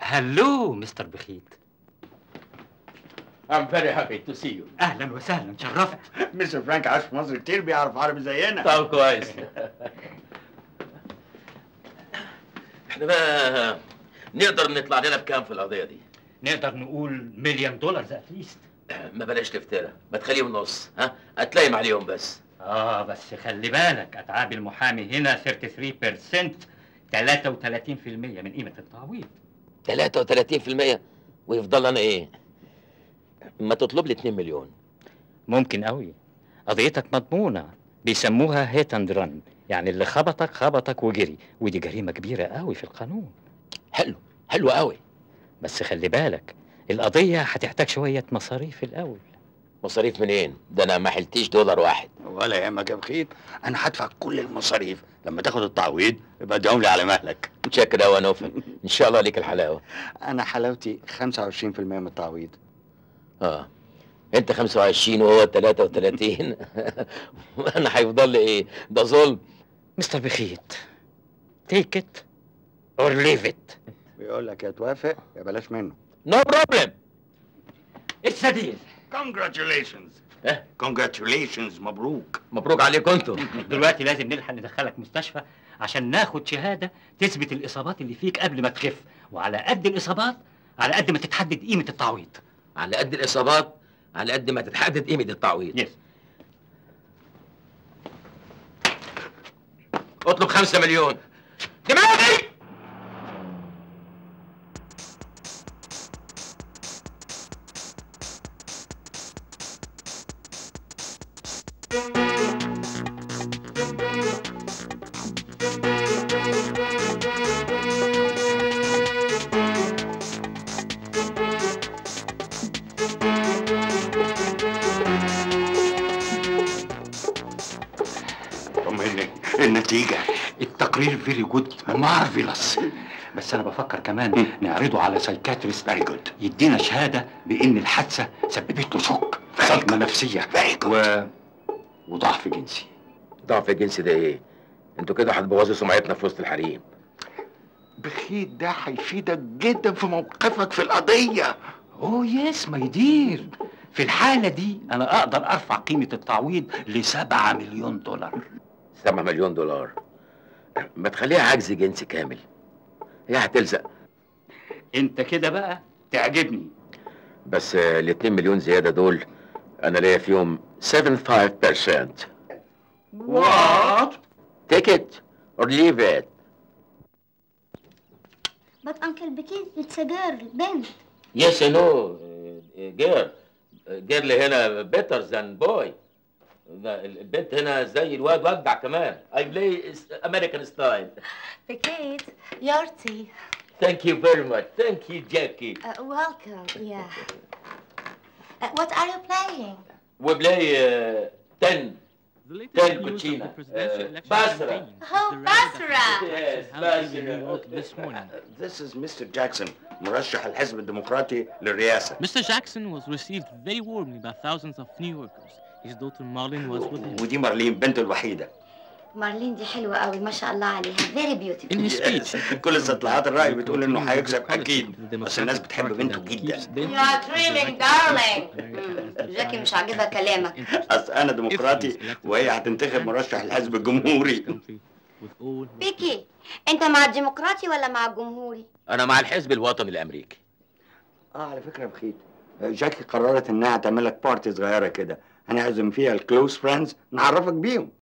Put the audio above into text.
هلو مستر بخيت I'm very happy to see you. اهلا وسهلا شرفت مستر فرانك عاش في مصر كتير بيعرف عربي زينا طب كويس احنا بقى نقدر نطلع لنا بكام في القضية دي؟ نقدر نقول مليون دولار اتليست ما بلاش تفترى ما تخليهم نص ها هتلايم عليهم بس اه بس خلي بالك اتعاب المحامي هنا 33% 33% من قيمه التعويض 33% ويفضل انا ايه؟ ما تطلب لي 2 مليون ممكن قوي قضيتك مضمونه بيسموها هيت اند رن يعني اللي خبطك خبطك وجري ودي جريمه كبيره قوي في القانون حلو حلو قوي بس خلي بالك القضيه هتحتاج شويه مصاريف الاول مصاريف منين؟ ده انا ما حلتيش دولار واحد ولا يهمك يا بخيت انا هدفع كل المصاريف لما تاخد التعويض يبقى اديهم لي على مهلك متشكر قوي يا نوفل ان شاء الله ليك الحلاوه انا حلاوتي 25% من التعويض اه انت 25 وهو 33 انا هيفضل لي ايه؟ ده ظلم مستر بخيت تيك ات اور ليف ات بيقول لك يا توافق يا بلاش منه نو بروبلم اتس ديل congratulations إيه؟ congratulations مبروك مبروك عليكم انتوا دلوقتي لازم نلحق ندخلك مستشفى عشان ناخد شهاده تثبت الاصابات اللي فيك قبل ما تخف وعلى قد الاصابات على قد ما تتحدد قيمه التعويض على قد الاصابات على قد ما تتحدد قيمه التعويض يس اطلب 5 مليون دماغي طمني النتيجة التقرير فيري جود مارفيلس بس انا بفكر كمان نعرضه على سايكاتريست فيري جود يدينا شهاده بان الحادثه سببت له شوك صدمه نفسيه فيري جود و... وضعف جنسي ضعف الجنس ده ايه؟ انتوا كده هتبوظوا سمعتنا في وسط الحريم بخيت ده هيفيدك جدا في موقفك في القضية اوه يس ما يدير في الحالة دي أنا أقدر أرفع قيمة التعويض لسبعة مليون دولار 7 مليون دولار ما تخليها عجز جنسي كامل هي هتلزق أنت كده بقى تعجبني بس ال 2 مليون زياده دول انا ليا فيهم 75% وات take it or leave it But Uncle Bekit, it's a girl, بنت. yes I know girl girl هنا better than boy ده البنت هنا زي الواد واجدع كمان I play American style Bekit, your tea. thank you very much thank you Jackie Uh, welcome, yeah. Uh, what are you playing? we play uh, 10 The latest Ten news of Cucina. the presidential Uh, election Basra. campaign Oh, has derived Basra. that Yes, election held in Basra. New York this morning. This is Mr. Jackson مرشح الحزب الديمقراطي للرئاسة Mr. Jackson was received very warmly by thousands of New Yorkers. His daughter Marlene was with him. ودي مارلين بنته الوحيدة مارلين دي حلوة قوي ما شاء الله عليها very beautiful. In his speech, Yes. كل استطلاعات الرأي بتقول إنه هيكسب أكيد بس الناس بتحب بنته جدا You are dreaming, darling. جاكي مش عاجبها كلامك. أصل أنا ديمقراطي وهي هتنتخب مرشح الحزب الجمهوري بيكي انت مع الديمقراطي ولا مع الجمهوري؟ انا مع الحزب الوطني الامريكي اه على فكرة بخيت جاكي قررت انها تعمل لك بارتي صغيرة كده هنعزم فيها الكلوز فريندز نعرفك بيهم